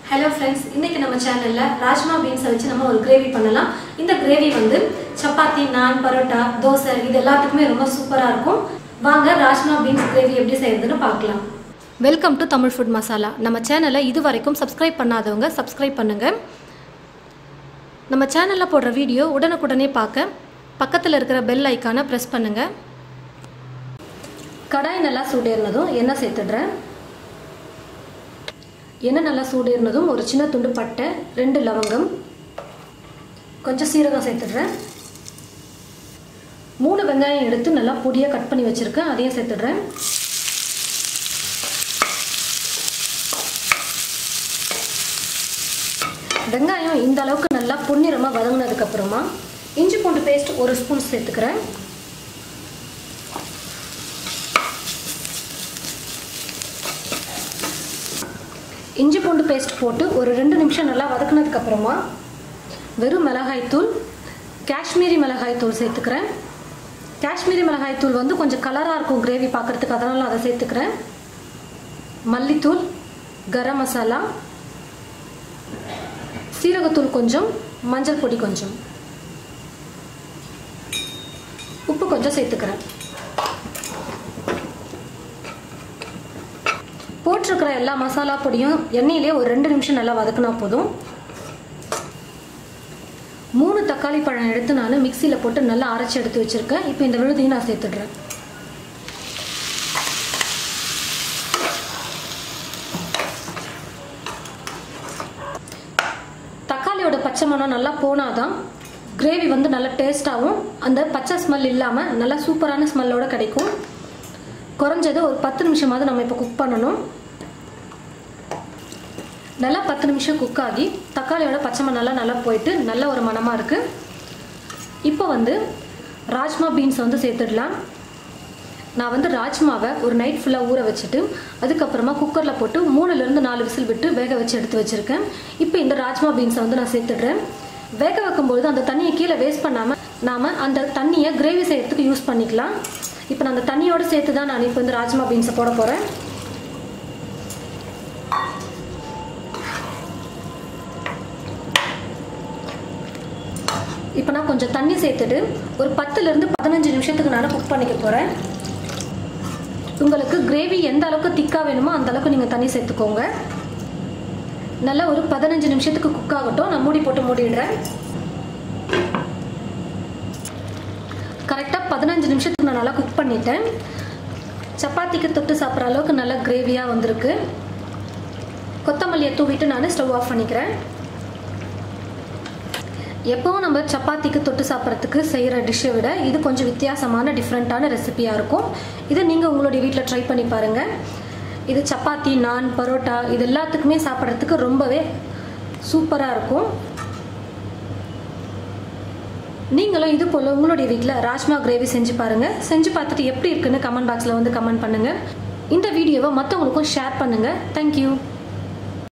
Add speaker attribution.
Speaker 1: hello friends இன்னைக்கு நம்ம சேனல்ல ராஜ்மா பீன்ஸை வச்சு நம்ம ஒரு கிரேவி பண்ணலாம் இந்த கிரேவி வந்து சப்பாத்தி நான் பரோட்டா தோசை இது எல்லாத்துக்குமே ரொம்ப சூப்பராக இருக்கும் வாங்க ராஜ்மா பீன்ஸ் கிரேவி எப்படி செய்யறதுன்னு பார்க்கலாம் welcome to Tamil food masala நம்ம சேனலை இது வரைக்கும் சப்ஸ்கிரைப் பண்ணாதவங்க சப்ஸ்கிரைப் பண்ணுங்க நம்ம சேனலில் போடுற வீடியோ உடனுக்குடனே பார்க்க பக்கத்தில் இருக்கிற பெல் ஐக்கானை ப்ரெஸ் பண்ணுங்க கடாய் நல்லா சூடேறினதும் எண்ணெய் சேர்த்துடுறேன் எண்ணெய் நல்லா சூடேறினதும் ஒரு சின்ன துண்டு பட்டை ரெண்டு லவங்கம் கொஞ்சம் சீரகம் சேர்த்துடுறேன் மூணு வெங்காயம் எடுத்து நல்லா பொடியாக கட் பண்ணி வச்சுருக்கேன் அதையும் சேர்த்துடுறேன் வெங்காயம் இந்த அளவுக்கு நல்லா பொன்னிறமாக வதங்கினதுக்கப்புறமா இஞ்சி பூண்டு பேஸ்ட் ஒரு ஸ்பூன் சேர்த்துக்கிறேன் இஞ்சி பூண்டு பேஸ்ட் போட்டு ஒரு ரெண்டு நிமிஷம் நல்லா வதக்குனதுக்கு அப்புறமா வெறும் மிளகாய்த்தூள் காஷ்மீரி மிளகாய்த்தூள் சேர்த்துக்கிறேன் காஷ்மீரி மிளகாய்த்தூள் வந்து கொஞ்சம் கலராக இருக்கும் கிரேவி பார்க்குறதுக்கு அதனால் அதை சேர்த்துக்கிறேன் மல்லித்தூள் கரம் மசாலா சீரகத்தூள் கொஞ்சம் மஞ்சள் பொடி கொஞ்சம் உப்பு கொஞ்சம் சேர்த்துக்கிறேன் போட்டிருக்கிற எல்லா மசாலா பொடியும் எண்ணெயிலே ஒரு ரெண்டு நிமிஷம் நல்லா வதக்குனா போதும் மூணு தக்காளி பழம் எடுத்து நான் மிக்சியில் போட்டு நல்லா அரைச்சி எடுத்து வச்சுருக்கேன் இப்போ இந்த விழுதையும் நான் சேர்த்துடுறேன் தக்காளியோட பச்சை மணம் நல்லா போனாதான் கிரேவி வந்து நல்லா டேஸ்ட்டாகவும் அந்த பச்சை ஸ்மெல் இல்லாமல் நல்லா சூப்பரான ஸ்மெல்லோட கிடைக்கும் குறைஞ்சது ஒரு பத்து நிமிஷமாவது நம்ம இப்போ குக் பண்ணணும் நல்லா பத்து நிமிஷம் குக் ஆகி தக்காளியோட பச்சை மணலாம் நல்லா போயிட்டு நல்ல ஒரு மணமாக இருக்குது இப்போ வந்து ராஜ்மா பீன்ஸ் வந்து சேர்த்துடலாம் நான் வந்து ராஜ்மாவை ஒரு நைட் ஃபுல்லாக ஊற வச்சுட்டு அதுக்கப்புறமா குக்கரில் போட்டு மூணுலேருந்து நாலு விசில் விட்டு வேக வச்சு எடுத்து வச்சுருக்கேன் இப்போ இந்த ராஜ்மா பீன்ஸை வந்து நான் சேர்த்துடுறேன் வேக வைக்கும்பொழுது அந்த தண்ணியை கீழே வேஸ்ட் பண்ணாமல் நாம் அந்த தண்ணியை கிரேவி செய்யறதுக்கு யூஸ் பண்ணிக்கலாம் இப்போ நான் அந்த தண்ணியோடு சேர்த்து தான் நான் இப்போ வந்து ராஜ்மா பீன்ஸை போட போகிறேன் இப்போ நான் கொஞ்சம் தண்ணி சேர்த்துட்டு ஒரு பத்துலேருந்து பதினஞ்சு நிமிஷத்துக்கு நான் குக் பண்ணிக்க போகிறேன் உங்களுக்கு கிரேவி எந்த அளவுக்கு திக்காக வேணுமோ அந்த அளவுக்கு நீங்கள் தண்ணி சேர்த்துக்கோங்க நல்லா ஒரு பதினஞ்சு நிமிஷத்துக்கு குக் ஆகட்டும் நான் மூடி போட்டு மூடிடுறேன் கரெக்டாக பதினஞ்சு நிமிஷத்துக்கு நான் நல்லா குக் பண்ணிட்டேன் சப்பாத்திக்கு தொட்டு சாப்பிட்ற அளவுக்கு நல்லா கிரேவியாக வந்திருக்கு கொத்தமல்லியை தூவிட்டு நான் ஸ்டவ் ஆஃப் பண்ணிக்கிறேன் எப்போவும் நம்ம சப்பாத்திக்கு தொட்டு சாப்பிட்றதுக்கு செய்கிற டிஷ்ஷை விட இது கொஞ்சம் வித்தியாசமான டிஃப்ரெண்ட்டான ரெசிபியாக இருக்கும் இதை நீங்கள் உங்களுடைய வீட்டில் ட்ரை பண்ணி பாருங்கள் இது சப்பாத்தி நான் பரோட்டா இது எல்லாத்துக்குமே சாப்பிட்றதுக்கு ரொம்பவே சூப்பராக இருக்கும் நீங்களும் இது போல் உங்களுடைய வீட்டில் ராஜ்மா கிரேவி செஞ்சு பாருங்கள் செஞ்சு பார்த்துட்டு எப்படி இருக்குன்னு கமெண்ட் பாக்ஸில் வந்து கமெண்ட் பண்ணுங்கள் இந்த வீடியோவை மற்றவங்களுக்கும் ஷேர் பண்ணுங்கள் தேங்க்யூ